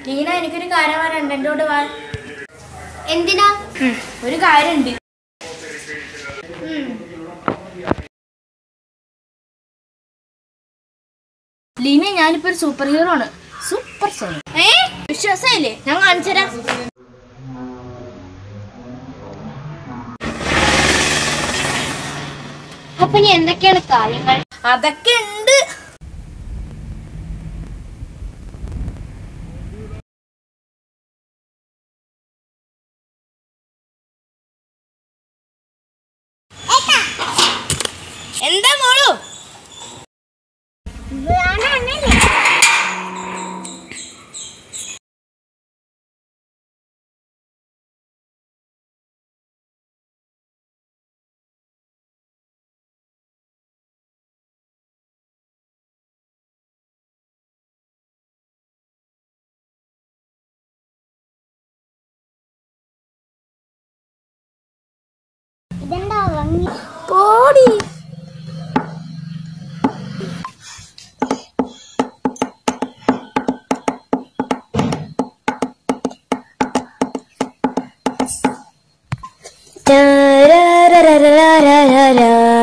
ലീന എനിക്കൊരു കാര്യം പറയാനുണ്ട് എൻ്റെ കൂടെ വാ എന്തിനാ ഒരു കാര്യമുണ്ട് ലീന ഞാനിപ്പോ ഒരു സൂപ്പർ ഹീറോ ആണ് സൂപ്പർ സോണി ഏ വിശ്വാസമില്ലേ ഞാൻ കാണിച്ചു തരാം അപ്പൊ ഇനി എന്തൊക്കെയാണ് കാര്യങ്ങൾ അതൊക്കെ ഉണ്ട് എന്താ മോളു ഇതെന്താ ഭംഗി പോടി ടാ